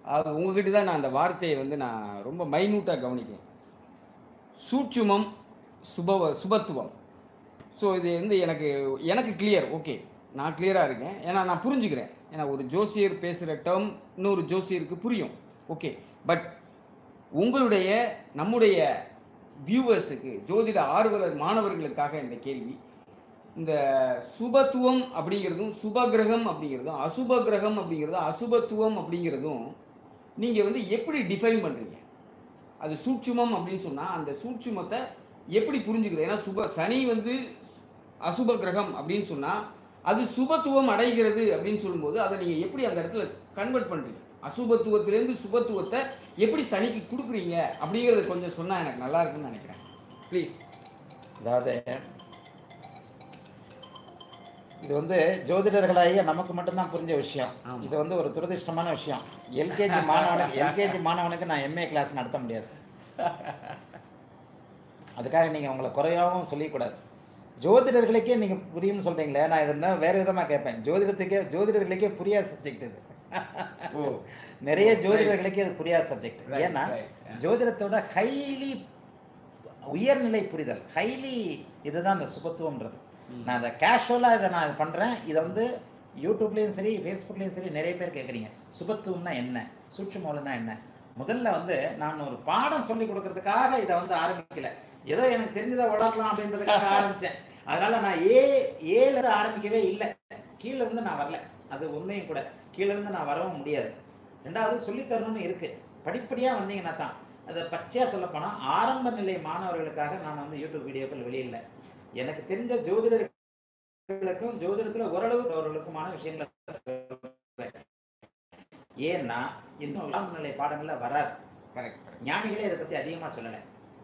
அது உங்ககிட்ட தான் நான் அந்த வார்த்தையை வந்து நான் ரொம்ப மைனூட்டாக கவனிக்கிறேன் சூட்சுமம் சுபவ சுபத்துவம் ஸோ இது வந்து எனக்கு எனக்கு கிளியர் ஓகே நான் கிளியராக இருக்கேன் ஏன்னா நான் புரிஞ்சுக்கிறேன் ஏன்னா ஒரு ஜோசியர் பேசுகிற டேர்ம் இன்னொரு ஜோசியருக்கு புரியும் ஓகே பட் உங்களுடைய நம்முடைய வியூவர்ஸுக்கு ஜோதிட ஆர்வலர் மாணவர்களுக்காக இந்த கேள்வி இந்த சுபத்துவம் அப்படிங்கிறதும் சுபகிரகம் அப்படிங்கிறதும் அசுப கிரகம் அப்படிங்கிறதும் அசுபத்துவம் அப்படிங்கிறதும் நீங்கள் வந்து எப்படி டிஃபைன் பண்ணுறீங்க அது சூட்சுமம் அப்படின்னு சொன்னால் அந்த சூட்சுமத்தை எப்படி புரிஞ்சுக்கிறது ஏன்னா சுப சனி வந்து அசுப கிரகம் அப்படின்னு சொன்னால் அது சுபத்துவம் அடைகிறது அப்படின்னு சொல்லும்போது அதை நீங்கள் எப்படி அந்த இடத்துல கன்வெர்ட் பண்ணுறீங்க அசுபத்துவத்திலேருந்து சுபத்துவத்தை எப்படி சனிக்கு கொடுக்குறீங்க அப்படிங்கிறத கொஞ்சம் சொன்னால் எனக்கு நல்லா இருக்குன்னு நினைக்கிறேன் ப்ளீஸ் அதாவது இது வந்து ஜோதிடர்களாகிய நமக்கு மட்டும்தான் புரிஞ்ச விஷயம் ஆமா. இது வந்து ஒரு துரதிர்ஷ்டமான விஷயம் எல்கேஜி மாணவனுக்கு எல்கேஜி மாணவனுக்கு நான் எம்ஏ கிளாஸ் நடத்த முடியாது அதுக்காக நீங்கள் உங்களை குறையாகவும் சொல்லிக்கூடாது ஜோதிடர்களுக்கே நீங்கள் புரியும்னு சொல்கிறீங்களே நான் இதை இன்னும் வேறு விதமாக கேட்பேன் ஜோதிடத்துக்கே ஜோதிடர்களுக்கே புரியாத சப்ஜெக்ட் இது ஓ நிறைய ஜோதிடர்களுக்கே அது புரியாத சப்ஜெக்ட் Right, ஏன்னா right. ஜோதிடத்தோட ஹைலி உயர்நிலை புரிதல் ஹைலி இதுதான் அந்த சுபத்துவம்ன்றது ம். நான் அதை கேஷுவலாக இதை நான் பண்ணுறேன் இதை வந்து யூடியூப்லேயும் சரி ஃபேஸ்புக்லேயும் சரி நிறைய பேர் கேட்குறீங்க சுபத்துவம்னா என்ன சூட்சுமோலனா என்ன முதல்ல வந்து நான் ஒரு பாடம் சொல்லி கொடுக்கறதுக்காக இதை வந்து ஆரம்பிக்கல ஏதோ எனக்கு தெரிஞ்சதை வளரலாம் அப்படின்றதுக்காக ஆரம்பித்தேன் அதனால நான் ஏ ஏல இருந்து ஆரம்பிக்கவே இல்லை கீழே இருந்து நான் வரல அது உண்மையும் கூட கீழே இருந்து நான் வரவும் முடியாது ரெண்டாவது சொல்லித் தரணும்னு இருக்கு படிப்படியாக வந்தீங்கன்னா தான் அதை பச்சையாக சொல்லப்போனால் ஆரம்ப நிலை மாணவர்களுக்காக நான் வந்து யூடியூப் வீடியோக்கள் வெளியிடல எனக்கு தெரிஞ்ச ஜோதிடர்களுக்கும் ஜோதிடத்துல ஓரளவு அவர்களுக்குமான விஷயங்களை சொல்றேன். ஏன்னா இந்த ஆரம்ப நிலை பாடங்கள்ல வராது கரெக்ட் கரெக்ட் ஞானிகளே இதை பத்தி அதிகமா சொல்லல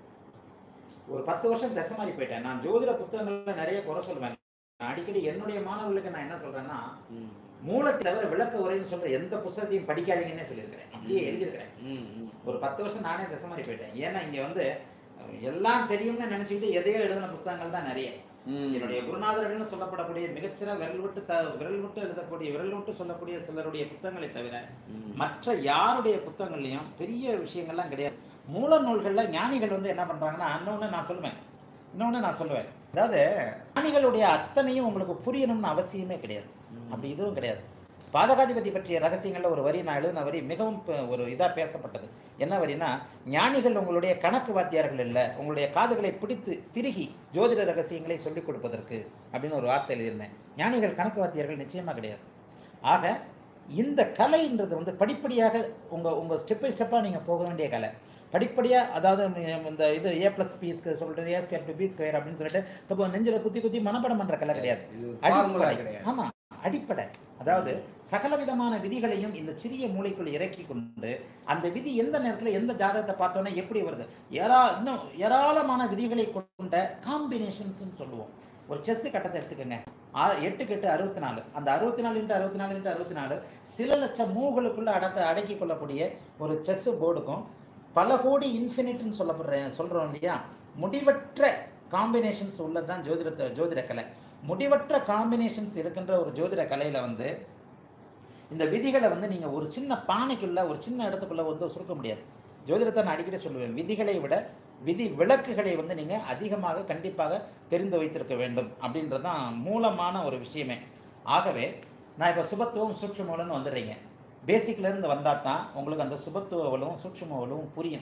ஒரு பத்து வருஷம் திசை மாறி போயிட்டேன் நான் ஜோதிட புத்தகங்கள்ல நிறைய குறை சொல்லுவேன் நான் அடிக்கடி என்னுடைய மாணவர்களுக்கு நான் என்ன சொல்றேன்னா ம் மூலத்தை தவிர விளக்க உரைன்னு சொல்ற எந்த புத்தகத்தையும் படிக்காதீங்கன்னே சொல்லியிருக்கிறேன் அப்படியே எழுதியிருக்கிறேன் ம் ம் ஒரு பத்து வருஷம் நானே திசை மாறி போயிட்டேன் ஏன்னா இங்க வந்து அஹ், எல்லாம் தெரியும்னு நினைச்சுக்கிட்டு எதையோ எழுதின புத்தகங்கள் தான் நிறைய ம் என்னுடைய குருநாதர்கள்னு சொல்லப்படக்கூடிய மிகச்சிற விரல் விட்டு த விரல் விட்டு எழுதக்கூடிய விரல் விட்டு சொல்லக்கூடிய சிலருடைய புத்தகங்களை தவிர ம். மற்ற யாருடைய புத்தகங்கள்லையும் பெரிய விஷயங்கள்லாம் கிடையாது மூல நூல்கள்ல ஞானிகள் வந்து என்ன பண்றாங்கன்னா இன்னொன்னு நான் சொல்லுவேன் இன்னொன்னு நான் சொல்லுவேன் அதாவது ஞானிகளுடைய அத்தனையும் உங்களுக்கு புரியணும்னு அவசியமே கிடையாது ம். அப்படி இதுவும் கிடையாது பாதகாதிபதி பற்றிய ரகசியங்கள்ல ஒரு வரி நான் எழுதின வரி மிகவும் ப- ஒரு இதா பேசப்பட்டது என்ன வரினா ஞானிகள் உங்களுடைய கணக்கு வாத்தியார்கள் இல்லை உங்களுடைய காதுகளை பிடித்து திருகி ஜோதிட ரகசியங்களை சொல்லிக் கொடுப்பதற்கு அப்படின்னு ஒரு வார்த்தை எழுதியிருந்தேன் ஞானிகள் கணக்கு வாத்தியார்கள் நிச்சயமா கிடையாது ஆக இந்த கலைன்றது வந்து படிப்படியாக உங்க உங்க ஸ்டெப் பை ஸ்டெப்பாக நீங்க போக வேண்டிய கலை படிப்படியா அதாவது ம், இந்த இது ஏ பிளஸ் பி சொல்றது A square to B square அப்படின்னு சொல்லிட்டு இப்போ நெஞ்சில குத்தி குத்தி மனப்படம் பண்ற கலை கிடையாது இது ஒரு formula அடிப்படை கிடையாது ஆமா அடிப்படை அதாவது சகல விதமான விதிகளையும் இந்த சிறிய மூளைக்குள் இறக்கி கொண்டு அந்த விதி எந்த நேரத்துல எந்த ஜாதகத்தை பார்த்தோன்னே எப்படி வருது ஏரா இன்னும் ஏராளமான விதிகளை கொண்ட காம்பினேஷன்ஸ் சொல்லுவோம் ஒரு செஸ் கட்டத்தை எடுத்துக்கோங்க ஆ- எட்டுக்கு எட்டு அறுபத்தி நாலு அந்த அறுபத்தி நாலு இன்ட்டு அறுபத்தி நாலு இன்ட்டு அறுபத்தி நாலு சில லட்சம் மூகளுக்குள்ள அடக்க அடக்கி கொள்ளக்கூடிய ஒரு செஸ் போர்டுக்கும் பல கோடி இன்ஃபினிட்னு சொல்லப்படுற சொல்றோம் இல்லையா முடிவற்ற காம்பினேஷன்ஸ் உள்ளது தான் ஜோதிடத்தை ஜோதிட கலை முடிவற்ற காம்பினேஷன்ஸ் இருக்கின்ற ஒரு ஜோதிட கலையில வந்து இந்த விதிகளை வந்து நீங்க ஒரு சின்ன பானைக்குள்ள ஒரு சின்ன இடத்துக்குள்ள வந்து சுருக்க முடியாது ஜோதிடத்தை நான் அடிக்கடி சொல்லுவேன் விதிகளை விட விதி விளக்குகளை வந்து நீங்க அதிகமாக கண்டிப்பாக தெரிந்து வைத்திருக்க வேண்டும் அப்படின்றது தான் மூலமான ஒரு விஷயமே ஆகவே நான் இப்போ சுபத்துவம் சூட்சுமவலும் வந்துடுறீங்க பேசிக்ல இருந்து வந்தால் தான் உங்களுக்கு அந்த சுபத்துவவலும் சூட்சுமவலும் புரியும்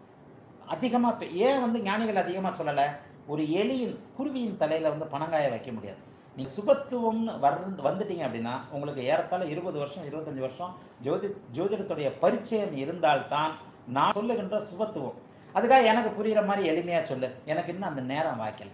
அதிகமாக ஏன் வந்து ஞானிகள் அதிகமாக சொல்லலை ஒரு எலியின் குருவியின் தலையில் வந்து பணங்காய வைக்க முடியாது நீ சுபத்துவம்னு வந்து வந்துட்டீங்க அப்படின்னா உங்களுக்கு ஏறத்தாழ இருபது வருஷம் இருபத்தஞ்சு வருஷம் ஜோதி ஜோதிடத்துடைய பரிச்சயம் இருந்தால்தான் நான் சொல்லுகின்ற சுபத்துவம் அதுக்காக எனக்கு புரியுற மாதிரி எளிமையாக சொல்லு எனக்கு இன்னும் அந்த நேரம் வாய்க்கல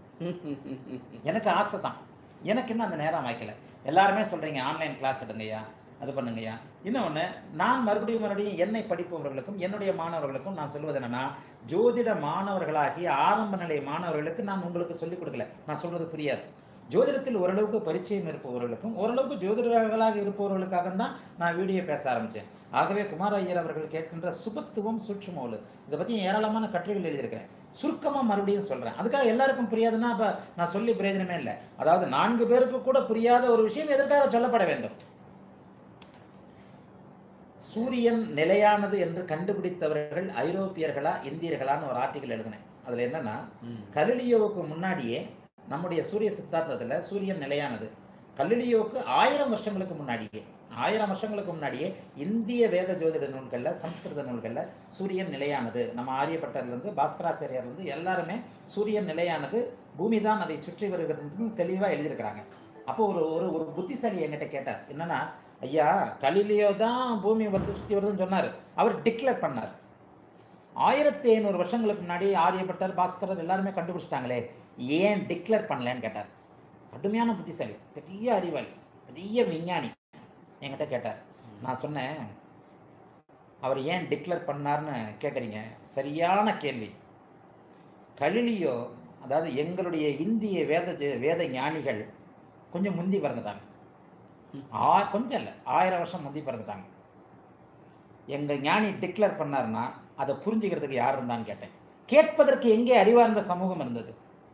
எனக்கு ஆசை தான் எனக்கு இன்னும் அந்த நேரம் வாய்க்கல எல்லாருமே சொல்கிறீங்க ஆன்லைன் கிளாஸ் எடுங்கய்யா அது பண்ணுங்கய்யா இன்னொன்று நான் மறுபடியும் மறுபடியும் என்னை படிப்பவர்களுக்கும் என்னுடைய மாணவர்களுக்கும் நான் சொல்வது என்னன்னா ஜோதிட மாணவர்களாகி ஆரம்ப நிலை மாணவர்களுக்கு நான் உங்களுக்கு சொல்லிக் கொடுக்கல நான் சொல்றது புரியாது ஜோதிடத்தில் ஓரளவுக்கு பரிச்சயம் இருப்பவர்களுக்கும் ஓரளவுக்கு ஜோதிடர்களாக இருப்பவர்களுக்காக தான் நான் வீடியோ பேச ஆரம்பித்தேன் ஆகவே குமார ஐயர் அவர்கள் கேட்கின்ற சுபத்துவம் சூட்சுமோலு இதை பற்றி ஏராளமான கட்டுரைகள் எழுதியிருக்கிறேன் சுருக்கமாக மறுபடியும் சொல்கிறேன் அதுக்காக எல்லாருக்கும் புரியாதுன்னா அப்போ நான் சொல்லி பிரயோஜனமே இல்லை அதாவது நான்கு பேருக்கு கூட புரியாத ஒரு விஷயம் எதற்காக சொல்லப்பட வேண்டும் சூரியன் நிலையானது என்று கண்டுபிடித்தவர்கள் ஐரோப்பியர்களா இந்தியர்களான்னு ஒரு ஆர்டிகல் எழுதினேன் அதுல என்னன்னா ம். கலிலியோவுக்கு முன்னாடியே நம்முடைய சூரிய சித்தாந்தத்துல சூரியன் நிலையானது கலிலியோவுக்கு ஆயிரம் வருஷங்களுக்கு முன்னாடியே ஆயிரம் வருஷங்களுக்கு முன்னாடியே இந்திய வேத ஜோதிட நூல்கள்ல சம்ஸ்கிருத நூல்கள்ல சூரியன் நிலையானது நம்ம ஆரியப்பட்டர்ல இருந்து பாஸ்கராச்சாரியார் இருந்து எல்லாருமே சூரியன் நிலையானது பூமி தான் அதை சுற்றி வருகிறது தெளிவா எழுதியிருக்கிறாங்க அப்போ ஒரு ஒரு ஒரு புத்திசாலி என்கிட்ட கேட்டார் என்னன்னா ஐயா கலிலியோ தான் பூமி வருது சுற்றி வருதுன்னு சொன்னார் அவர் டிக்ளேர் பண்ணார் ஆயிரத்தி ஐநூறு வருஷங்களுக்கு முன்னாடி ஆரியப்பட்டர் பாஸ்கரர் எல்லாருமே கண்டுபிடிச்சிட்டாங்களே ஏன் டிக்ளேர் பண்ணலன்னு கேட்டார் கடுமையான புத்திசாலி பெரிய அறிவாளி பெரிய விஞ்ஞானி என்கிட்ட கேட்டார் நான் சொன்னேன் அவர் ஏன் டிக்ளேர் பண்ணார்னு கேட்குறீங்க சரியான கேள்வி கலிலியோ அதாவது எங்களுடைய இந்திய வேத ஜ- வேத ஞானிகள் கொஞ்சம் முந்தி பிறந்துட்டாங்க ஆ கொஞ்சம் இல்லை ஆயிரம் வருஷம் முந்தி பிறந்துட்டாங்க எங்கள் ஞானி டிக்ளேர் பண்ணாருன்னா அதை புரிஞ்சுக்கிறதுக்கு யார் இருந்தான்னு கேட்டேன் கேட்பதற்கு எங்கே அறிவார்ந்த சமூகம் இருந்தது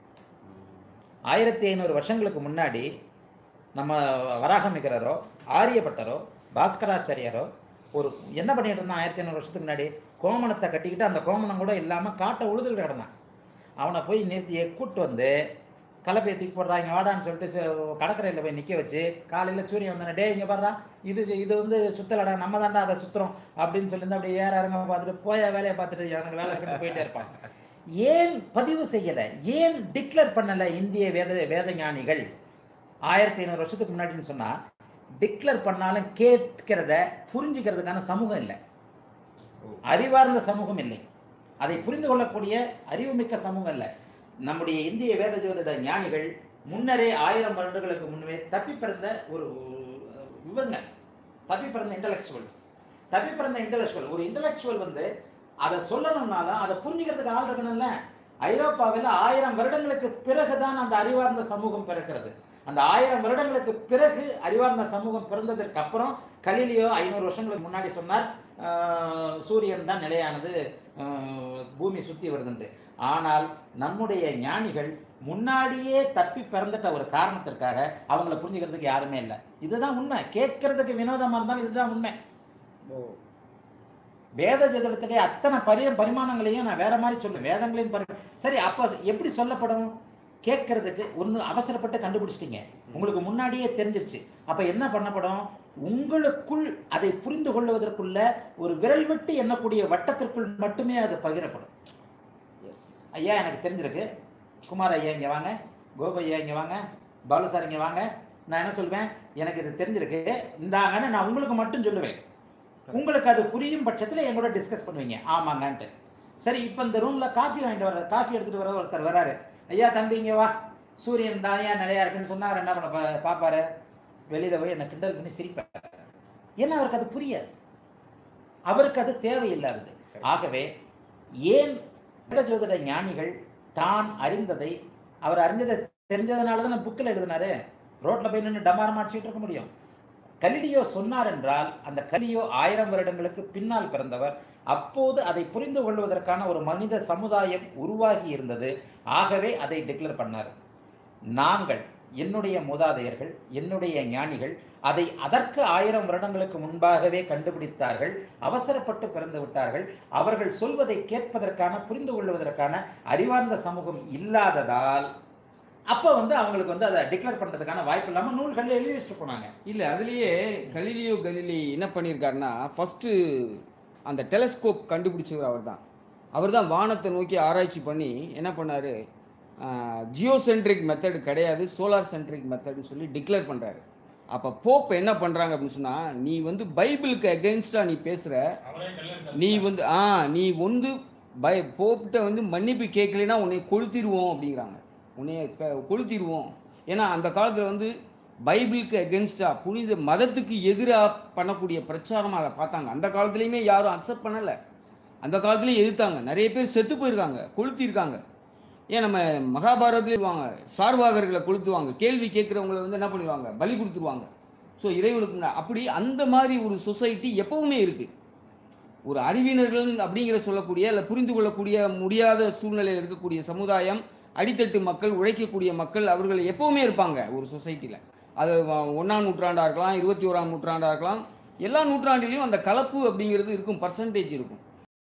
ஆயிரத்தி ஐநூறு வருஷங்களுக்கு முன்னாடி நம்ம வராகமிகரரோ ஆரியப்பட்டரோ பாஸ்கராச்சாரியாரோ ஒரு என்ன பண்ணிட்டு இருந்தான் ஆயிரத்தி ஐநூறு வருஷத்துக்கு முன்னாடி கோமணத்தை கட்டிக்கிட்டு அந்த கோமணம் கூட இல்லாமல் காட்டை உழுதுகிட்டு கிடந்தான் அவனை போய் நிறுத்தி கூட்டு வந்து கலப்பையை தூக்கி போடுறாங்க வாடான்னு சொல்லிட்டு கடற்கரையில் போய் நிற்க வச்சு காலையில் சூரியன் வந்தானே டே இங்கே பாடுறா இது இது வந்து சுத்தலடா நம்ம தாண்டா அதை சுத்துறோம் அப்படின்னு சொல்லியிருந்தா அப்படியே ஏற இறங்க பார்த்துட்டு போய வேலையை பார்த்துட்டு எனக்கு வேலை இருக்குன்னு போயிட்டே இருப்பான் ஏன் பதிவு செய்யலை ஏன் டிக்ளேர் பண்ணலை இந்திய வேத வேத ஞானிகள் ஆயிரத்தி ஐநூறு வருஷத்துக்கு முன்னாடின்னு சொன்னால் டிக்ளேர் பண்ணாலும் கேட்கிறத புரிஞ்சுக்கிறதுக்கான சமூகம் இல்லை அறிவார்ந்த சமூகம் இல்லை அதை புரிந்து கொள்ளக்கூடிய அறிவுமிக்க சமூகம் இல்லை நம்முடைய இந்திய வேத ஜோதிட ஞானிகள் முன்னரே ஆயிரம் வருடங்களுக்கு முன்னே தப்பி பிறந்த ஒரு இவங்க தப்பி பிறந்த இன்டலெக்சுவல்ஸ் தப்பி பிறந்த இன்டலெக்சுவல் ஒரு இன்டலெக்சுவல் வந்து அதை சொல்லணும்னாலும் அதை புரிஞ்சுக்கிறதுக்கு ஆள் இருக்கணும்ல ஐரோப்பாவில் ஆயிரம் வருடங்களுக்கு பிறகுதான் அந்த அறிவார்ந்த சமூகம் பிறக்கிறது அந்த ஆயிரம் வருடங்களுக்கு பிறகு அறிவார்ந்த சமூகம் பிறந்ததற்கு அப்புறம் கலிலியோ ஐநூறு வருஷங்களுக்கு முன்னாடி சொன்னார் ஆஹ், சூரியன் தான் நிலையானது ஆஹ், பூமி சுற்றி வருதுன்ட்டு ஆனால் நம்முடைய ஞானிகள் முன்னாடியே தப்பி பிறந்துட்ட ஒரு காரணத்திற்காக அவங்கள புரிஞ்சுக்கிறதுக்கு யாருமே இல்லை இதுதான் உண்மை கேட்கறதுக்கு வினோதமா இருந்தாலும் இதுதான் உண்மை வேத ஜோதிடத்திலே அத்தனை பரி பரிமாணங்களையும் நான் வேற மாதிரி சொல்லுவேன் வேதங்களையும் பரி சரி அப்போ எப்படி சொல்லப்படும் கேட்கறதுக்கு ஒன்று அவசரப்பட்டு கண்டுபிடிச்சிட்டீங்க உங்களுக்கு முன்னாடியே தெரிஞ்சிருச்சு அப்போ என்ன பண்ணப்படும் உங்களுக்குள் அதை புரிந்து கொள்வதற்குள்ள ஒரு விரல் விட்டு எண்ணக்கூடிய வட்டத்திற்குள் மட்டுமே அது பகிரப்படும் ஐயா எனக்கு தெரிஞ்சிருக்கு குமார் ஐயா இங்கே வாங்க கோபு ஐயா இங்கே வாங்க பாலு சார் இங்கே வாங்க நான் என்ன சொல்வேன் எனக்கு இது தெரிஞ்சிருக்கு இந்தாங்கன்னு நான் உங்களுக்கு மட்டும் சொல்லுவேன் உங்களுக்கு அது புரியும் பட்சத்தில் என் கூட டிஸ்கஸ் பண்ணுவீங்க ஆமாங்கன்ட்டு சரி இப்போ இந்த ரூமில் காஃபி வாங்கிட்டு வர காஃபி எடுத்துகிட்டு வர ஒருத்தர் வராரு ஐயா தம்பி இங்கே வா சூரியன் தான் ஏன் நிலையா இருக்குன்னு சொன்னார் என்ன பண்ண பா- பார்ப்பாரு வெளியில் போய் என்னை கிண்டல் பண்ணி சிரிப்பார் ஏன்னா அவருக்கு அது புரியாது அவருக்கு அது தேவையில்லாதது ஆகவே ஏன் வேத ஜோதிட ஞானிகள் தான் அறிந்ததை அவர் அறிஞ்சதை தெரிஞ்சதுனால தான் புக்கில் எழுதினாரு ரோட்ல போய் நின்று டமாரம் அடிச்சுட்டு இருக்க முடியும் கலிலியோ சொன்னார் என்றால் அந்த கலியோ ஆயிரம் வருடங்களுக்கு பின்னால் பிறந்தவர் அப்போது அதை புரிந்து கொள்வதற்கான ஒரு மனித சமுதாயம் உருவாகி இருந்தது ஆகவே அதை டிக்ளேர் பண்ணார் நாங்கள் என்னுடைய மூதாதையர்கள் என்னுடைய ஞானிகள் அதை அதற்கு ஆயிரம் வருடங்களுக்கு முன்பாகவே கண்டுபிடித்தார்கள் அவசரப்பட்டு பிறந்து விட்டார்கள் அவர்கள் சொல்வதை கேட்பதற்கான புரிந்து கொள்வதற்கான அறிவார்ந்த சமூகம் இல்லாததால் அப்போ வந்து அவங்களுக்கு வந்து அதை டிக்ளேர் பண்ணுறதுக்கான வாய்ப்பு இல்லாமல் நூல்களில் எழுதி வச்சுட்டு போனாங்க இல்லை அதுலேயே கலிலியோ கலிலி என்ன பண்ணியிருக்காருன்னா ஃபஸ்ட்டு அந்த டெலஸ்கோப் கண்டுபிடிச்சவர் அவர் தான் அவர் தான் வானத்தை நோக்கி ஆராய்ச்சி பண்ணி என்ன பண்ணார் ஜியோசென்ட்ரிக் மெத்தடு கிடையாது சோலார் சென்ட்ரிக் மெத்தட்னு சொல்லி டிக்ளேர் பண்ணுறாரு அப்போ போப் என்ன பண்ணுறாங்க அப்படின்னு சொன்னால் நீ வந்து பைபிளுக்கு அகெயின்ஸ்டாக நீ பேசுகிற அவரே கல்யாணம் நீ வந்து ஆ நீ வந்து பை போப்கிட்ட வந்து மன்னிப்பு கேட்கலைன்னா உன்னை கொளுத்திடுவோம் அப்படிங்கிறாங்க உன்னை க- கொளுத்திடுவோம் ஏன்னா அந்த காலத்தில் வந்து பைபிளுக்கு அகென்ஸ்டாக புனித மதத்துக்கு எதிராக பண்ணக்கூடிய பிரச்சாரமாக அதை பார்த்தாங்க அந்த காலத்துலேயுமே யாரும் அக்செப்ட் பண்ணலை அந்த காலத்துலேயும் எதிர்த்தாங்க நிறைய பேர் செத்து போயிருக்காங்க கொளுத்திருக்காங்க ஏன் நம்ம மகாபாரதத்துல இருவாங்க சார்வாகர்களை கொளுத்துவாங்க கேள்வி கேட்குறவங்கள வந்து என்ன பண்ணிடுவாங்க பலி கொடுத்துருவாங்க ஸோ இறைவனுக்கு முன்னா- அப்படி அந்த மாதிரி ஒரு சொசைட்டி எப்பவுமே இருக்குது ஒரு அறிவினர்கள் அப்படிங்கிற சொல்லக்கூடிய இல்லை புரிந்து கொள்ளக்கூடிய முடியாத சூழ்நிலையில் இருக்கக்கூடிய சமுதாயம் அடித்தட்டு மக்கள் உழைக்கக்கூடிய மக்கள் அவர்கள் எப்பவுமே இருப்பாங்க ஒரு சொசைட்டியில் அது வ- ஒண்ணாம் நூற்றாண்டாக இருக்கலாம் இருபத்தி ஓராம் நூற்றாண்டாக இருக்கலாம் எல்லா நூற்றாண்டிலையும் அந்த கலப்பு அப்படிங்கிறது இருக்கும் பர்சன்டேஜ் இருக்கும்